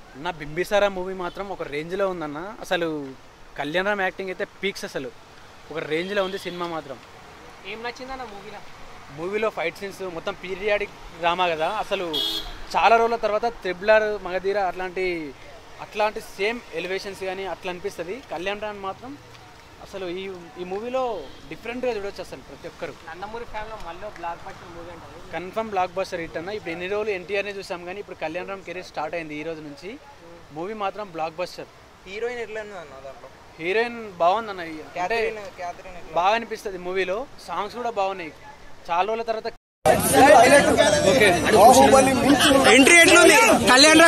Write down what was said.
నా బింబిసారా మూవీ మాత్రం ఒక రేంజ్లో ఉందన్న అసలు కళ్యాణ్ రామ్ యాక్టింగ్ అయితే పీక్స్ అసలు ఒక రేంజ్లో ఉంది సినిమా మాత్రం ఏం నచ్చిందన్న మూవీలో మూవీలో ఫైట్ సీన్స్ మొత్తం పీరియాడిక్ డ్రామా కదా అసలు చాలా రోజుల తర్వాత త్రిబులర్ మగధీర అట్లాంటి అట్లాంటి సేమ్ ఎలివేషన్స్ కానీ అట్లా అనిపిస్తుంది కళ్యాణ్ రామ్ మాత్రం అసలు ఈ ఈ మూవీలో డిఫరెంట్గా చూడొచ్చు అసలు ప్రతి ఒక్కరు నందమూరి ఫ్యాన్లో మళ్ళీ బ్లాక్ బస్టర్ మూవీ అంటారు కన్ఫర్మ్ బ్లాక్ బస్టర్ హిట్ అన్న ఇప్పుడు ఎన్ని రోజులు ఎన్టీఆర్నే చూసాం కానీ ఇప్పుడు కళ్యాణ్ రామ్ కెరీర్ స్టార్ట్ అయింది ఈ రోజు నుంచి మూవీ మాత్రం బ్లాక్ బస్టర్ హీరోయిన్ ఎట్లా ఉంది అన్న దాంట్లో హీరోయిన్ బాగుందన్న అంటే క్యాథరిన్ క్యాథరిన్ ఎట్లా బాగా అనిపిస్తుంది మూవీలో సాంగ్స్ కూడా బాగున్నాయి చాలా రోజుల తర్వాత ఎంట్రీ ఎట్లుంది కళ్యాణ్